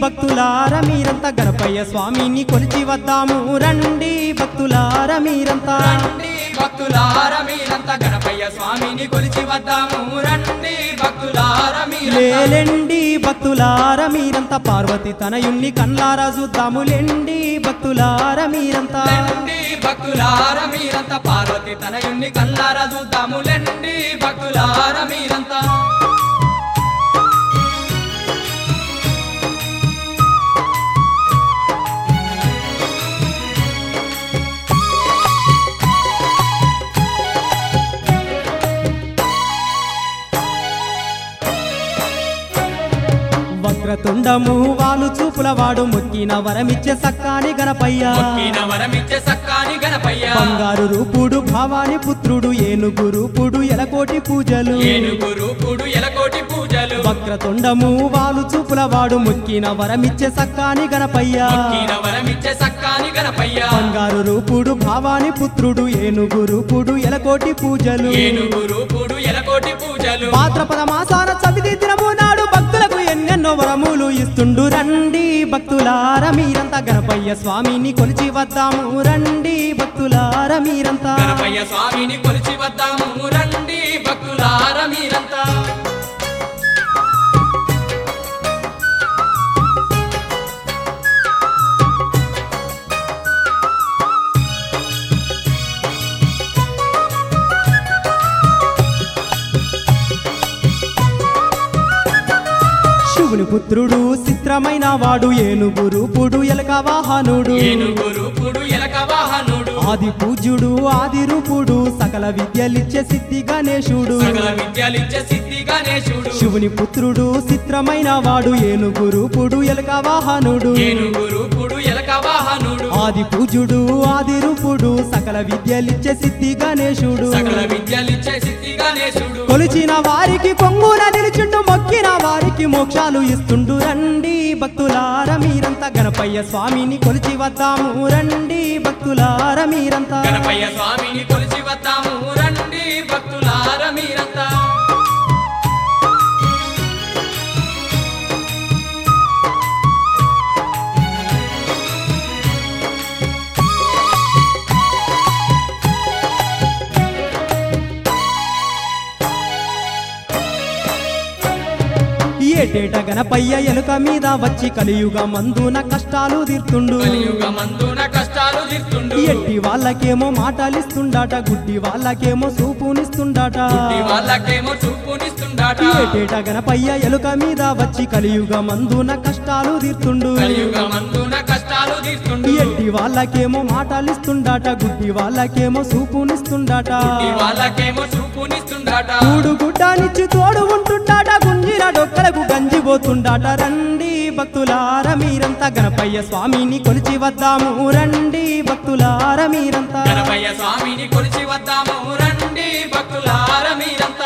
భక్తులార మీరంతా గణపయ్య స్వామిని కొలిచి వద్దాము రండి భక్తులార మీరంతా రండి భక్తులార మీరంతా గణపయ్య స్వామిని కొలిచి వద్దాము రండి భక్తులార మీరంతా లేలెండి భక్తులార మీరంతా పార్వతి తనయుణ్ణి కన్లారా చూద్దాములెండి భక్తులార మీరంతా లెండి భక్తులార మీరంతా పార్వతి తనయుణ్ణి కల్లారా చూద్దాము లెండి భక్తులార మీరంతా వక్రతుండము వాలు చూపులవాడు మొక్కిన వరమిచ్చే సక్కాని గణపయ్య మొక్కిన వరమిచ్చే సక్కాని గణపయ్య బంగారు రూపుడు భావాని పుత్రుడు ఏనుగు రూపుడు ఎలకోటి పూజలు ఏనుగు రూపుడు ఎలకోటి పూజలు వక్రతుండము వాలు చూపులవాడు మొక్కిన వరమిచ్చే సక్కాని గణపయ్య మొక్కిన వరమిచ్చే సక్కాని గణపయ్య బంగారు రూపుడు భావాని పుత్రుడు ఏనుగు రూపుడు ఎలకోటి పూజలు ఏనుగు రూపుడు ఎలకోటి పూజలు భాద్రపద మాసాన చవితి దినము నాడు భక్తులకు ఎన్నెన్నో వరములు ఇస్తుండు రండి భక్తులార మీరంతా గణపయ్య స్వామిని కొలిచి వద్దాము రండి భక్తులార మీరంతా గణపయ్య స్వామిని కొలిచి వద్దాము రండి భక్తులార మీరంతా శివుని పుత్రుడు చిత్రమైన వాడు ఏనుగు రూపుడు ఎలక వాహనుడు ఏనుగు రూపుడు ఎలక వాహనుడు ఆది పూజ్యుడు ఆది రూపుడు సకల విద్యలిచ్చే సిద్ధి గణేశుడు సకల విద్యలిచ్చే సిద్ధి గణేశుడు శివుని పుత్రుడు చిత్రమైన వాడు ఏనుగు రూపుడు ఎలక వాహనుడు ఏనుగు రూపుడు ఎలక వాహనుడు ఆది పూజుడు ఆది రూపుడు సకల విద్యలిచ్చే సిద్ధి గణేశుడు సకల విద్యలిచ్చే సిద్ధి గణేశుడు కొలిచిన వారికి కొంగున నిలిచిండు మొక్కిన వారికి మోక్షాలు ఇస్తుండు రండి భక్తులార మీరంతా గణపయ్య స్వామిని కొలిచి వద్దాము రండి భక్తులార మీరంతా గణపయ్య స్వామిని కొలిచి వద్దాము రండి భక్తులార మీరంతా ఏటేట గణపయ్య ఎలుక మీద వచ్చి కలియుగ మందున కష్టాలు తీర్తుండు కలియుగ మందున కష్టాలు తీర్తుండు ఎట్టి వాళ్ళకేమో మాటలిస్తుండాట గుడ్డి వాళ్ళకేమో చూపునిస్తుండాట ఈ వాళ్ళకేమో చూపునిస్తుండాట ఏటేట గణపయ్య ఎలుక మీద వచ్చి కలియుగ మందున కష్టాలు తీర్తుండు కలియుగ మందున కష్టాలు తీర్తుండు ఎట్టి వాళ్ళకేమో మాటలిస్తుండాట గుడ్డి వాళ్ళకేమో చూపునిస్తుండాట ఈ వాళ్ళకేమో చూపునిస్తుండాట కూడు గుడ్డానిచ్చి తోడు ఉంటుండాట గుంజిన డొక్కలకు గంజిపోతుండాట రండి భక్తులార మీరంతా గణపయ్య స్వామిని కొలిచి వద్దాము రండి భక్తులార మీరంతా గణపయ్య స్వామిని కొలిచి వద్దాము రండి భక్తులార మీరంతా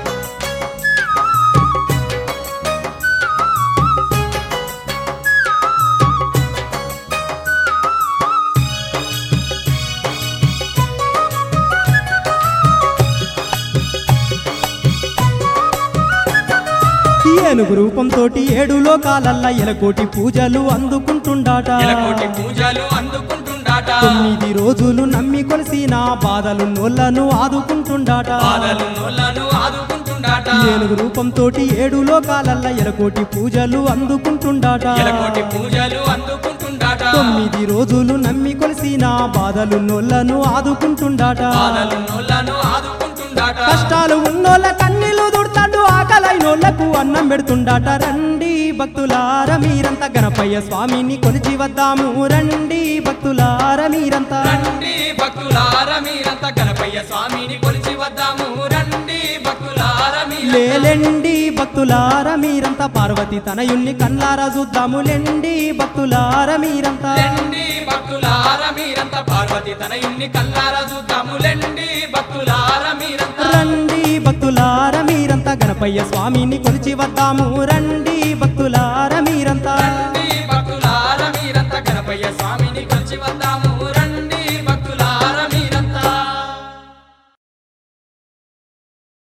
ఏనుగు రూపంతోటి ఏడు లోకాలల్ల ఎలకోటి పూజలు అందుకుంటుండాట ఎలకోటి పూజలు అందుకుంటుండాట తొమ్మిది రోజులు నమ్మి కొలిసిన బాధలు నోళ్లను ఆదుకుంటుండాట బాధలు నోళ్ళను ఆదుకుంటుండాట ఏనుగు రూపంతోటి ఏడు లోకాలల్ల ఎలకోటి పూజలు అందుకుంటుండాట ఎలకోటి పూజలు అందుకుంటుండాట తొమ్మిది రోజులు నమ్మి కొలిసిన బాధలు నోళ్లను ఆదుకుంటుండాట బాధలు నోళ్ళను ఆదుకుంటుండాట కష్టాలు ఉన్నోళ్ళ కన్నీళ్లు దుడతాడు ఆకలైనోళ్లకు అన్నం పెడుతుండాట రండి భక్తులార మీరంతా గణపయ్య స్వామిని కొలిచి వద్దాము రండి భక్తులార మీరంతా రండి భక్తులార మీరంతా గణపయ్య స్వామిని కొలిచి వద్దాము రండి భక్తులార మీరంతా లేలెండి భక్తులార మీరంతా పార్వతి తనయుణ్ణి కన్లారా చూద్దాములెండి భక్తులార మీరంతా లెండి భక్తులార మీరంతా పార్వతి తనయుణ్ణి కల్లారా చూద్దాము లెండి భక్తులార మీరంతా రండి భక్తులార మీరంతా గణపయ్య స్వామిని కొలిచి వద్దాము రండి భక్తులార